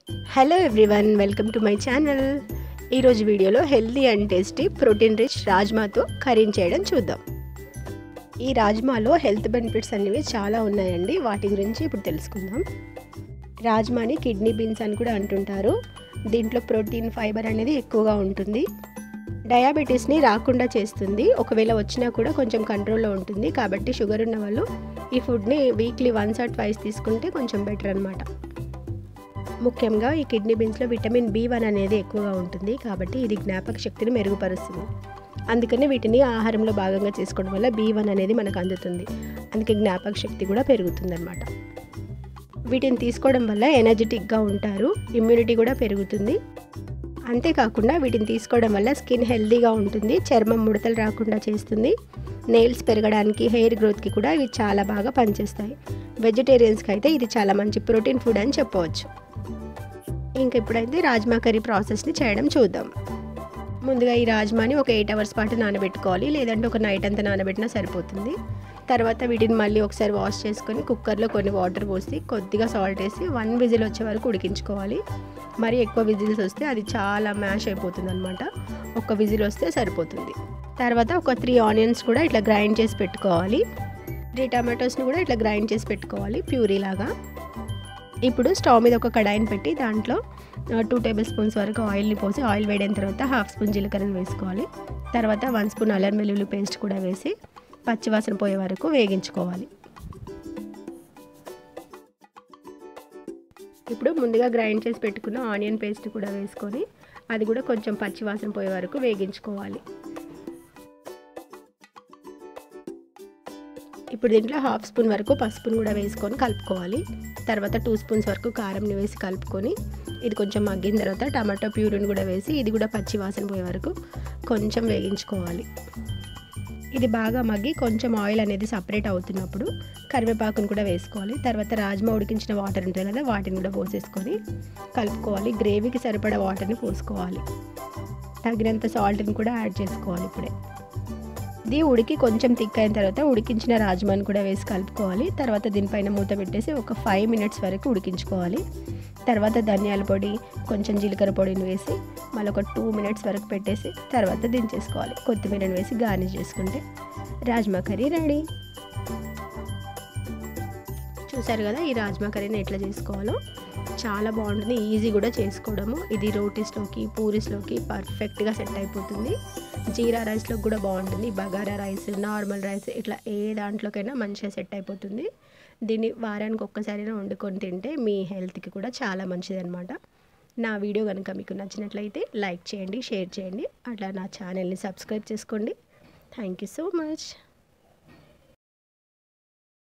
hello everyone welcome to my channel ఈరోజు వీడియోలో healthy and tasty protein rich రాజ్మాతో కర్రీని చేయడం చూద్దాం ఈ రాజ్మాలో హెల్త్ బెనిఫిట్స్ అనేవి చాలా ఉన్నాయండి వాటి గురించి ఇప్పుడు తెలుసుకుందాం రాజ్మాని కిడ్నీ బీన్స్ అని కూడా అంటుంటారు దీంట్లో ప్రోటీన్ ఫైబర్ అనేది ఎక్కువగా ఉంటుంది డయాబెటీస్ని రాకుండా చేస్తుంది ఒకవేళ వచ్చినా కూడా కొంచెం కంట్రోల్లో ఉంటుంది కాబట్టి షుగర్ ఉన్న వాళ్ళు ఈ ఫుడ్ని వీక్లీ వన్స్ ఆర్ ట్వైస్ తీసుకుంటే కొంచెం బెటర్ అనమాట ముఖ్యంగా ఈ కిడ్నీ బీన్స్లో విటమిన్ బి వన్ అనేది ఎక్కువగా ఉంటుంది కాబట్టి ఇది జ్ఞాపక శక్తిని మెరుగుపరుస్తుంది అందుకని వీటిని ఆహారంలో భాగంగా చేసుకోవడం వల్ల బి వన్ అనేది మనకు అందుతుంది అందుకే జ్ఞాపక శక్తి కూడా పెరుగుతుందన్నమాట వీటిని తీసుకోవడం వల్ల ఎనర్జెటిక్గా ఉంటారు ఇమ్యూనిటీ కూడా పెరుగుతుంది అంతేకాకుండా వీటిని తీసుకోవడం వల్ల స్కిన్ హెల్తీగా ఉంటుంది చర్మం ముడతలు రాకుండా చేస్తుంది నెయిల్స్ పెరగడానికి హెయిర్ గ్రోత్కి కూడా ఇవి చాలా బాగా పనిచేస్తాయి వెజిటేరియన్స్కి అయితే ఇది చాలా మంచి ప్రోటీన్ ఫుడ్ అని చెప్పవచ్చు ఇంక ఇప్పుడైతే రాజ్మా కర్రీ ప్రాసెస్ని చేయడం చూద్దాం ముందుగా ఈ రాజ్మాని ఒక ఎయిట్ అవర్స్ పాటు నానబెట్టుకోవాలి లేదంటే ఒక నైట్ అంతా నానబెట్టినా సరిపోతుంది తర్వాత వీటిని మళ్ళీ ఒకసారి వాష్ చేసుకొని కుక్కర్లో కొన్ని వాటర్ పోసి కొద్దిగా సాల్ట్ వేసి వన్ విజిల్ వచ్చే వరకు ఉడికించుకోవాలి మరి ఎక్కువ విజిల్స్ వస్తే అది చాలా మ్యాష్ అయిపోతుంది అనమాట ఒక విజిల్ వస్తే సరిపోతుంది తర్వాత ఒక త్రీ ఆనియన్స్ కూడా ఇట్లా గ్రైండ్ చేసి పెట్టుకోవాలి త్రీ టమాటోస్ని కూడా ఇట్లా గ్రైండ్ చేసి పెట్టుకోవాలి ప్యూరీ లాగా ఇప్పుడు స్టవ్ మీద ఒక కడాయిని పెట్టి దాంట్లో టూ టేబుల్ స్పూన్స్ వరకు ఆయిల్ని పోసి ఆయిల్ వేడైన తర్వాత హాఫ్ స్పూన్ జీలకర్రని వేసుకోవాలి తర్వాత వన్ స్పూన్ అల్లం వెల్లుల్లి పేస్ట్ కూడా వేసి పచ్చివాసన పోయే వరకు వేగించుకోవాలి ఇప్పుడు ముందుగా గ్రైండ్ చేసి పెట్టుకున్న ఆనియన్ పేస్ట్ కూడా వేసుకొని అది కూడా కొంచెం పచ్చివాసన పోయే వరకు వేగించుకోవాలి ఇప్పుడు దీంట్లో హాఫ్ స్పూన్ వరకు పసుపును కూడా వేసుకొని కలుపుకోవాలి తర్వాత టూ స్పూన్స్ వరకు కారంని వేసి కలుపుకొని ఇది కొంచెం మగ్గిన తర్వాత టమాటో ప్యూరిని కూడా వేసి ఇది కూడా పచ్చి వాసన పోయే వరకు కొంచెం వేగించుకోవాలి ఇది బాగా మగ్గి కొంచెం ఆయిల్ అనేది సపరేట్ అవుతున్నప్పుడు కరివేపాకును కూడా వేసుకోవాలి తర్వాత రాజ్మా ఉడికించిన వాటర్ ఉంటుంది కదా వాటిని కూడా పోసేసుకొని కలుపుకోవాలి గ్రేవీకి సరిపడా వాటర్ని పోసుకోవాలి తగినంత సాల్ట్ని కూడా యాడ్ చేసుకోవాలి ఇప్పుడే ఇది ఉడికి కొంచెం థిక్ అయిన తర్వాత ఉడికించిన రాజ్మాని కూడా వేసి కలుపుకోవాలి తర్వాత దీనిపైన మూత పెట్టేసి ఒక ఫైవ్ మినిట్స్ వరకు ఉడికించుకోవాలి తర్వాత ధనియాల పొడి కొంచెం జీలకర్ర పొడిని వేసి మళ్ళీ ఒక టూ మినిట్స్ వరకు పెట్టేసి తర్వాత దించేసుకోవాలి కొత్తిమీరని వేసి గార్నిష్ చేసుకుంటే రాజ్మా కర్రీ రెడీ చూసారు కదా ఈ రాజ్మా కర్రీని ఎట్లా చేసుకోవాలో చాలా బాగుంటుంది ఈజీ కూడా చేసుకోవడము ఇది రోటీస్లోకి పూరీస్లోకి పర్ఫెక్ట్గా సెట్ అయిపోతుంది జీరా రైస్లోకి కూడా బాగుంటుంది బగారా రైస్ నార్మల్ రైస్ ఇట్లా ఏ దాంట్లోకైనా మంచిగా సెట్ అయిపోతుంది దీన్ని వారానికి ఒక్కసారైనా వండుకొని తింటే మీ హెల్త్కి కూడా చాలా మంచిది అనమాట నా వీడియో కనుక మీకు నచ్చినట్లయితే లైక్ చేయండి షేర్ చేయండి అట్లా నా ఛానల్ని సబ్స్క్రైబ్ చేసుకోండి థ్యాంక్ యూ సో మచ్